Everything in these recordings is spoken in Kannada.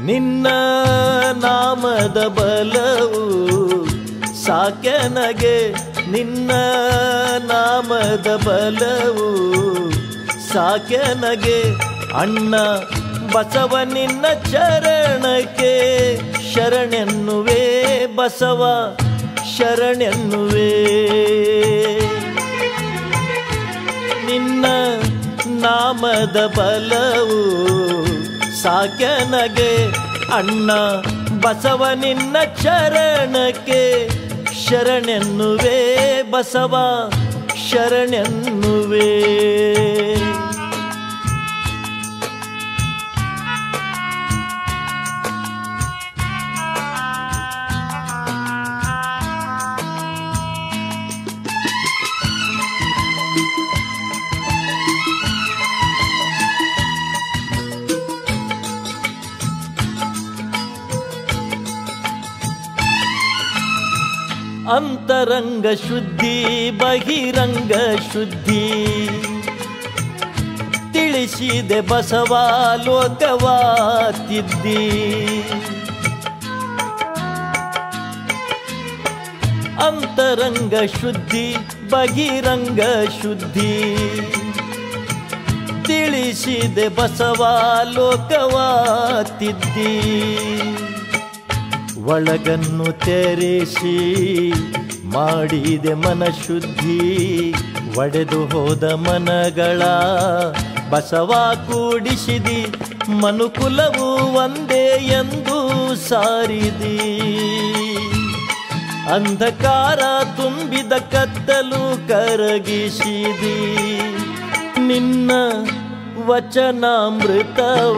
ನಿನ್ನ ನಾಮದ ಬಲವು ಸಾಕೆನಗೆ ನಿನ್ನ ನಾಮದ ಬಲವು ಸಾಕೆನಗೆ ಅಣ್ಣ ಬಸವ ನಿನ್ನ ಚರಣಕ್ಕೆ ಶರಣೆನ್ನುವೆ ಬಸವ ಶರಣೆನ್ನುವೆ ನಿನ್ನ ನಾಮದ ಬಲವು ಸಾಕೆನಗೆ ಅಣ್ಣ ಬಸವ ನಿನ್ನ ಚರಣಕ್ಕೆ ಶರಣೆನ್ನುವೆ ಬಸವ ಶರಣೆನ್ನುವೆ ಅಂತರಂಗ ಶುದ್ಧಿ ಬಹಿರಂಗ ಶುದ್ಧಿ ತಿಳಿಸಿದೆ ಬಸವ ಲೋಕವಾ ತಿದ್ದಿ ಅಂತರಂಗ ಶುದ್ಧಿ ಬಹಿರಂಗ ಶುದ್ಧಿ ತಿಳಿಸಿದೆ ಬಸವ ಲೋಕವಾ ತಿದ್ದಿ ಒಳಗನ್ನು ತೆರೆಸಿ ಮಾಡಿದೆ ಮನಶುದ್ಧಿ ಒಡೆದು ಹೋದ ಮನಗಳ ಬಸವ ಕೂಡಿಸಿದಿ ಮನುಕುಲವು ಒಂದೇ ಎಂದು ಸಾರಿದಿ ಅಂಧಕಾರ ತುಂಬಿದ ಕತ್ತಲು ಕರಗಿಸಿದಿ ನಿನ್ನ ವಚನಾಮೃತವ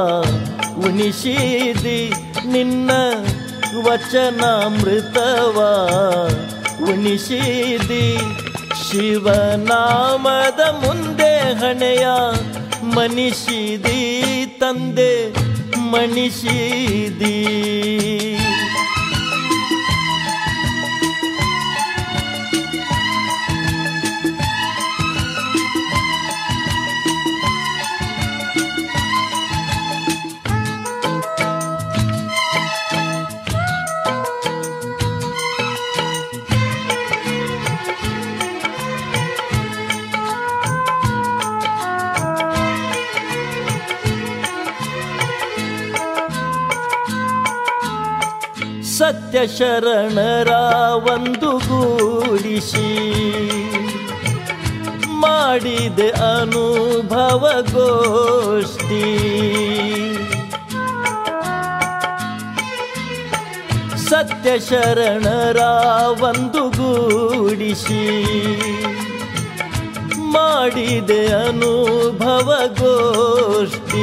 ಉಣಿಸಿದಿ ನಿನ್ನ ವಚನಾಮೃತವ ಉಣಿಸಿದಿ ಶಿವನಾಮದ ಮುಂದೆ ಹಣೆಯ ಮನಿಸಿದಿ ತಂದೆ ಮಣಿಸಿದಿ ಸತ್ಯ ಶರಣರ ಒಂದು ಗೂಡಿಸಿ ಮಾಡಿದೆ ಅನುಭವ ಗೋಷ್ಠಿ ಸತ್ಯ ಶರಣರ ಒಂದು ಗೂಡಿಸಿ ಮಾಡಿದೆ ಅನುಭವ ಗೋಷ್ಠಿ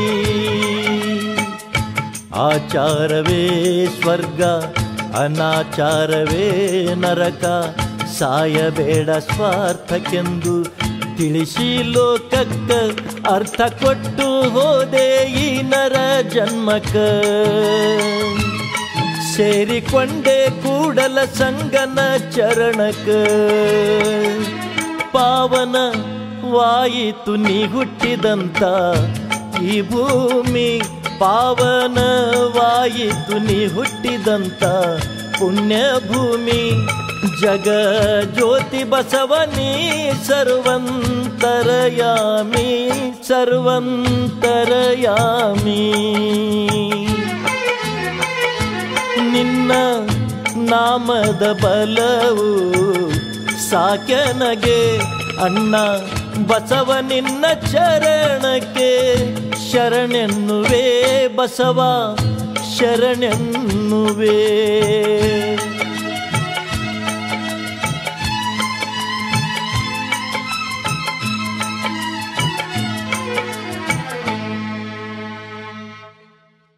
ಆಚಾರವೇ ಸ್ವರ್ಗ ಅನಾಚಾರವೇ ನರಕ ಸಾಯಬೇಡ ಸ್ವಾರ್ಥಕ್ಕೆಂದು ತಿಳಿಸಿ ಲೋಕಕ್ಕ ಅರ್ಥ ಕೊಟ್ಟು ಹೋದೆ ಈ ನರ ಜನ್ಮಕ ಸೇರಿಕೊಂಡೆ ಕೂಡಲ ಸಂಗನ ಚರಣಕ ಪಾವನ ವಾಯಿತು ನೀ ಹುಟ್ಟಿದಂತ ಈ ಭೂಮಿ ಪಾವನವಾಯಿತು ನೀ ಹುಟ್ಟಿದಂತ ಪುಣ್ಯ ಭೂಮಿ ಜಗ ಜ್ಯೋತಿ ಬಸವನಿ ಸರ್ವಂತರಯಾಮಿ ಸರ್ವಂತರಯಾಮಿ ನಿನ್ನ ನಾಮದ ಬಲವು ಸಾಕೆನಗೆ ಅಣ್ಣ ಬಸವ ನಿನ್ನ ಚರಣಕ್ಕೆ ಶರಣೆನ್ನುವೆ ಬಸವ ಶರಣೆನ್ನುವೆ